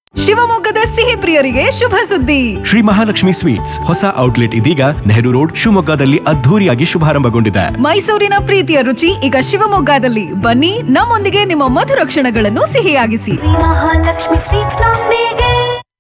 ಶಿವಮೊಗ್ಗದ ಸಿಹಿ ಪ್ರಿಯರಿಗೆ ಶುಭ ಸುದ್ದಿ ಶ್ರೀ ಮಹಾಲಕ್ಷ್ಮಿ ಸ್ವೀಟ್ಸ್ ಹೊಸ ಔಟ್ಲೆಟ್ ಇದೀಗ ನೆಹರು ರೋಡ್ ಶಿವಮೊಗ್ಗದಲ್ಲಿ ಅದ್ಧೂರಿಯಾಗಿ ಶುಭಾರಂಭಗೊಂಡಿದೆ ಮೈಸೂರಿನ ಪ್ರೀತಿಯ ರುಚಿ ಈಗ ಶಿವಮೊಗ್ಗದಲ್ಲಿ ಬನ್ನಿ ನಮ್ಮೊಂದಿಗೆ ನಿಮ್ಮ ಮಧುರ ಕ್ಷಣಗಳನ್ನು ಸಿಹಿಯಾಗಿಸಿ ಮಹಾಲಕ್ಷ್ಮಿ ಸ್ವೀಟ್ಸ್ ನೊಂದಿಗೆ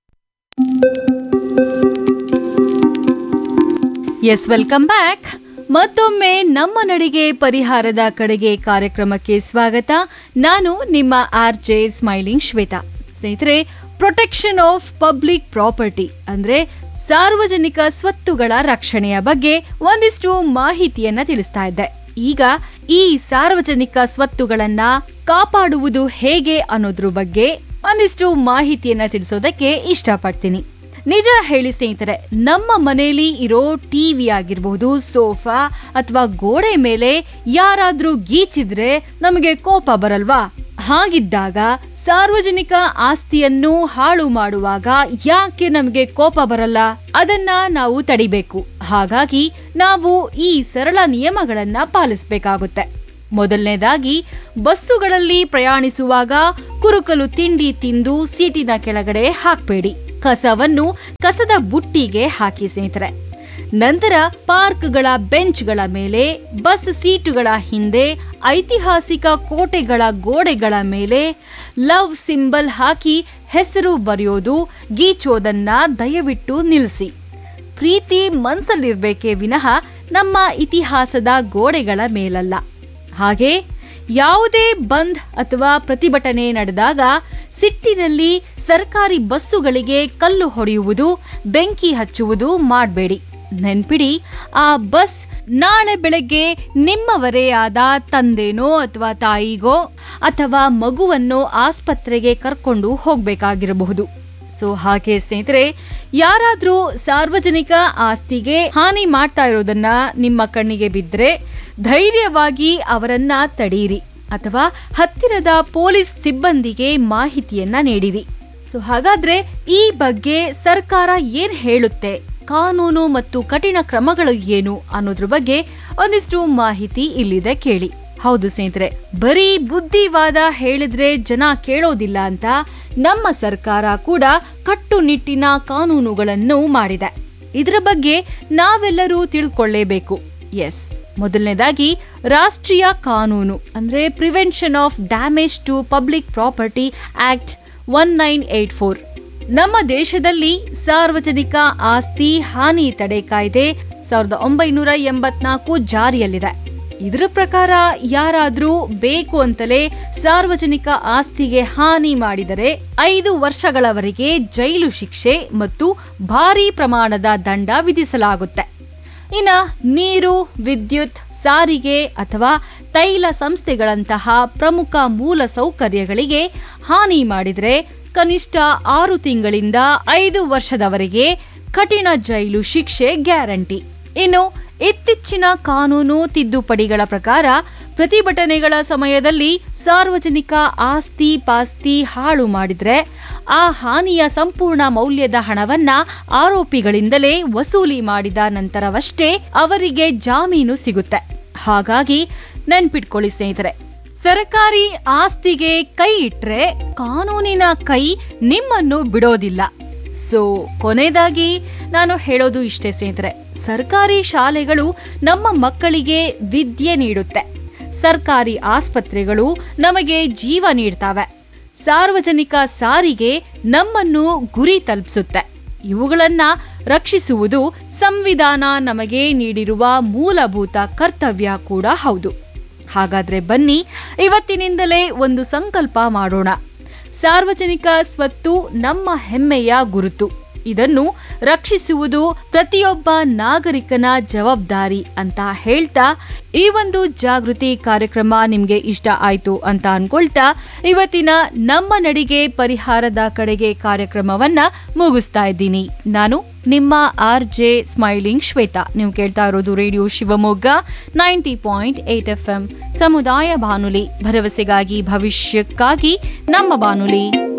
ಎಸ್ ವೆಲ್ಕಮ್ ಬ್ಯಾಕ್ ಮತ್ತೊಮ್ಮೆ ನಮ್ಮ ನಡಿಗೆ ಪರಿಹಾರದ ಕಡೆಗೆ ಕಾರ್ಯಕ್ರಮಕ್ಕೆ ಸ್ವಾಗತ ನಾನು ನಿಮ್ಮ ಆರ್ ಜೆ ಸ್ಮೈಲಿಂಗ್ ಶ್ವೇತಾ ಸ್ನೇಹಿತರೆ ಪ್ರೊಟೆಕ್ಷನ್ ಆಫ್ ಪಬ್ಲಿಕ್ ಪ್ರಾಪರ್ಟಿ ಅಂದ್ರೆ ಸಾರ್ವಜನಿಕ ಸ್ವತ್ತುಗಳ ರಕ್ಷಣೆಯ ಬಗ್ಗೆ ಒಂದಿಷ್ಟು ಮಾಹಿತಿಯನ್ನ ತಿಳಿಸ್ತಾ ಇದ್ದೆ ಈಗ ಈ ಸಾರ್ವಜನಿಕ ಸ್ವತ್ತುಗಳನ್ನ ಕಾಪಾಡುವುದು ಹೇಗೆ ಅನ್ನೋದ್ರ ಬಗ್ಗೆ ಒಂದಿಷ್ಟು ಮಾಹಿತಿಯನ್ನ ತಿಳಿಸೋದಕ್ಕೆ ಇಷ್ಟಪಡ್ತೀನಿ ನಿಜ ಹೇಳಿ ಸ್ನೇಹಿತರೆ ನಮ್ಮ ಮನೆಯಲ್ಲಿ ಇರೋ ಟಿವಿ ಆಗಿರಬಹುದು ಸೋಫಾ ಅಥವಾ ಗೋಡೆ ಮೇಲೆ ಯಾರಾದ್ರೂ ಗೀಚಿದ್ರೆ ನಮಗೆ ಕೋಪ ಬರಲ್ವಾ ಹಾಗಿದ್ದಾಗ ಸಾರ್ವಜನಿಕ ಆಸ್ತಿಯನ್ನು ಹಾಳು ಮಾಡುವಾಗ ಯಾಕೆ ನಮಗೆ ಕೋಪ ಬರಲ್ಲ ಅದನ್ನ ನಾವು ತಡಿಬೇಕು ಹಾಗಾಗಿ ನಾವು ಈ ಸರಳ ನಿಯಮಗಳನ್ನ ಪಾಲಿಸಬೇಕಾಗುತ್ತೆ ಮೊದಲನೇದಾಗಿ ಬಸ್ಸುಗಳಲ್ಲಿ ಪ್ರಯಾಣಿಸುವಾಗ ಕುರುಕಲು ತಿಂಡಿ ತಿಂದು ಸೀಟಿನ ಕೆಳಗಡೆ ಹಾಕ್ಬೇಡಿ ಕಸವನ್ನು ಕಸದ ಬುಟ್ಟಿಗೆ ಹಾಕಿ ಸ್ನೇಹಿತರೆ ನಂತರ ಪಾರ್ಕ್ಗಳ ಬೆಂಚ್ಗಳ ಮೇಲೆ ಬಸ್ ಸೀಟುಗಳ ಹಿಂದೆ ಐತಿಹಾಸಿಕ ಕೋಟೆಗಳ ಗೋಡೆಗಳ ಮೇಲೆ ಲವ್ ಸಿಂಬಲ್ ಹಾಕಿ ಹೆಸರು ಬರೆಯೋದು ಗೀಚೋದನ್ನ ದಯವಿಟ್ಟು ನಿಲ್ಲಿಸಿ ಪ್ರೀತಿ ಮನ್ಸಲ್ಲಿರ್ಬೇಕೇ ವಿನಃ ನಮ್ಮ ಇತಿಹಾಸದ ಗೋಡೆಗಳ ಮೇಲಲ್ಲ ಹಾಗೆ ಯಾವುದೇ ಬಂದ್ ಅಥವಾ ಪ್ರತಿಭಟನೆ ನಡೆದಾಗ ಸಿಟ್ಟಿನಲ್ಲಿ ಸರ್ಕಾರಿ ಬಸ್ಸುಗಳಿಗೆ ಕಲ್ಲು ಹೊಡೆಯುವುದು ಬೆಂಕಿ ಹಚ್ಚುವುದು ಮಾಡಬೇಡಿ ನೆನ್ಪಿಡಿ ಆ ಬಸ್ ನಾಳೆ ಬೆಳಗ್ಗೆ ನಿಮ್ಮವರೇ ಆದ ತಂದೆನೋ ಅಥವಾ ತಾಯಿಗೋ ಅಥವಾ ಮಗುವನ್ನು ಆಸ್ಪತ್ರೆಗೆ ಕರ್ಕೊಂಡು ಹೋಗ್ಬೇಕಾಗಿರಬಹುದು ಸೊ ಹಾಗೆ ಸ್ನೇಹಿತರೆ ಯಾರಾದ್ರೂ ಸಾರ್ವಜನಿಕ ಆಸ್ತಿಗೆ ಹಾನಿ ಮಾಡ್ತಾ ಇರೋದನ್ನ ನಿಮ್ಮ ಕಣ್ಣಿಗೆ ಬಿದ್ದರೆ ಧೈರ್ಯವಾಗಿ ಅವರನ್ನ ತಡೀರಿ ಅಥವಾ ಹತ್ತಿರದ ಪೊಲೀಸ್ ಸಿಬ್ಬಂದಿಗೆ ಮಾಹಿತಿಯನ್ನ ನೀಡಿರಿ ಸೊ ಹಾಗಾದ್ರೆ ಈ ಬಗ್ಗೆ ಸರ್ಕಾರ ಏನ್ ಹೇಳುತ್ತೆ ಕಾನೂನು ಮತ್ತು ಕಠಿಣ ಕ್ರಮಗಳು ಏನು ಅನ್ನೋದ್ರ ಬಗ್ಗೆ ಒಂದಿಷ್ಟು ಮಾಹಿತಿ ಇಲ್ಲಿದೆ ಕೇಳಿ ಹೌದು ಸ್ನೇಹಿತರೆ ಬರೀ ಬುದ್ಧಿವಾದ ಹೇಳಿದ್ರೆ ಜನ ಕೇಳೋದಿಲ್ಲ ಅಂತ ನಮ್ಮ ಸರ್ಕಾರ ಕೂಡ ಕಟ್ಟುನಿಟ್ಟಿನ ಕಾನೂನುಗಳನ್ನು ಮಾಡಿದೆ ಇದರ ಬಗ್ಗೆ ನಾವೆಲ್ಲರೂ ತಿಳ್ಕೊಳ್ಳೇಬೇಕು ಎಸ್ ಮೊದಲನೇದಾಗಿ ರಾಷ್ಟ್ರೀಯ ಕಾನೂನು ಅಂದ್ರೆ prevention of damage to public property act one nine eight four ನಮ್ಮ ದೇಶದಲ್ಲಿ ಸಾರ್ವಜನಿಕ ಆಸ್ತಿ ಹಾನಿ ತಡೆ ಕಾಯ್ದೆ ಸಾವಿರದ ಒಂಬೈನೂರ ಎಂಬತ್ನಾಲ್ಕು ಜಾರಿಯಲ್ಲಿದೆ ಇದರ ಪ್ರಕಾರ ಯಾರಾದ್ರೂ ಬೇಕು ಅಂತಲೇ ಸಾರ್ವಜನಿಕ ಆಸ್ತಿಗೆ ಹಾನಿ ಮಾಡಿದರೆ ಐದು ವರ್ಷಗಳವರೆಗೆ ಜೈಲು ಶಿಕ್ಷೆ ಮತ್ತು ಭಾರೀ ಪ್ರಮಾಣದ ದಂಡ ವಿಧಿಸಲಾಗುತ್ತೆ ಇನ್ನ ನೀರು ವಿದ್ಯುತ್ ಸಾರಿಗೆ ಅಥವಾ ತೈಲ ಸಂಸ್ಥೆಗಳಂತಹ ಪ್ರಮುಖ ಮೂಲ ಸೌಕರ್ಯಗಳಿಗೆ ಹಾನಿ ಮಾಡಿದರೆ ಕನಿಷ್ಠ ಆರು ತಿಂಗಳಿಂದ ಐದು ವರ್ಷದವರೆಗೆ ಕಠಿಣ ಜೈಲು ಶಿಕ್ಷೆ ಗ್ಯಾರಂಟಿ ಇನ್ನು ಇತ್ತೀಚಿನ ಕಾನೂನು ತಿದ್ದುಪಡಿಗಳ ಪ್ರಕಾರ ಪ್ರತಿಭಟನೆಗಳ ಸಮಯದಲ್ಲಿ ಸಾರ್ವಜನಿಕ ಆಸ್ತಿ ಪಾಸ್ತಿ ಹಾಳು ಮಾಡಿದ್ರೆ ಆ ಹಾನಿಯ ಸಂಪೂರ್ಣ ಮೌಲ್ಯದ ಹಣವನ್ನ ಆರೋಪಿಗಳಿಂದಲೇ ವಸೂಲಿ ಮಾಡಿದ ನಂತರವಷ್ಟೇ ಅವರಿಗೆ ಜಾಮೀನು ಸಿಗುತ್ತೆ ಹಾಗಾಗಿ ನೆನ್ಪಿಟ್ಕೊಳ್ಳಿ ಸ್ನೇಹಿತರೆ ಸರ್ಕಾರಿ ಆಸ್ತಿಗೆ ಕೈ ಇಟ್ರೆ ಕಾನೂನಿನ ಕೈ ನಿಮ್ಮನ್ನು ಬಿಡೋದಿಲ್ಲ ಸೊ ಕೊನೆಯದಾಗಿ ನಾನು ಹೇಳೋದು ಇಷ್ಟೇ ಸ್ನೇಹಿತರೆ ಸರ್ಕಾರಿ ಶಾಲೆಗಳು ನಮ್ಮ ಮಕ್ಕಳಿಗೆ ವಿದ್ಯೆ ನೀಡುತ್ತೆ ಸರ್ಕಾರಿ ಆಸ್ಪತ್ರೆಗಳು ನಮಗೆ ಜೀವ ನೀಡ್ತವೆ ಸಾರ್ವಜನಿಕ ಸಾರಿಗೆ ನಮ್ಮನ್ನು ಗುರಿ ತಲುಪಿಸುತ್ತೆ ಇವುಗಳನ್ನ ರಕ್ಷಿಸುವುದು ಸಂವಿಧಾನ ನಮಗೆ ನೀಡಿರುವ ಮೂಲಭೂತ ಕರ್ತವ್ಯ ಕೂಡ ಹೌದು ಹಾಗಾದ್ರೆ ಬನ್ನಿ ಇವತ್ತಿನಿಂದಲೇ ಒಂದು ಸಂಕಲ್ಪ ಮಾಡೋಣ ಸಾರ್ವಜನಿಕ ಸ್ವತ್ತು ನಮ್ಮ ಹೆಮ್ಮೆಯ ಗುರುತು ಇದನ್ನು ರಕ್ಷಿಸುವುದು ಪ್ರತಿಯೊಬ್ಬ ನಾಗರಿಕನ ಜವಾಬ್ದಾರಿ ಅಂತ ಹೇಳ್ತಾ ಈ ಒಂದು ಜಾಗೃತಿ ಕಾರ್ಯಕ್ರಮ ನಿಮ್ಗೆ ಇಷ್ಟ ಆಯ್ತು ಅಂತ ಅನ್ಕೊಳ್ತಾ ಇವತ್ತಿನ ನಮ್ಮ ನಡಿಗೆ ಪರಿಹಾರದ ಕಡೆಗೆ ಕಾರ್ಯಕ್ರಮವನ್ನ ಮುಗಿಸ್ತಾ ಇದ್ದೀನಿ ನಾನು ನಿಮ್ಮ ಆರ್ ಜೆ ಸ್ಮೈಲಿಂಗ್ ಶ್ವೇತಾ ನೀವು ಕೇಳ್ತಾ ಇರೋದು radio Shivamogga ninety point eight F M ಸಮುದಾಯ ಬಾನುಲಿ ಭರವಸೆಗಾಗಿ ಭವಿಷ್ಯಕ್ಕಾಗಿ ನಮ್ಮ ಬಾನುಲಿ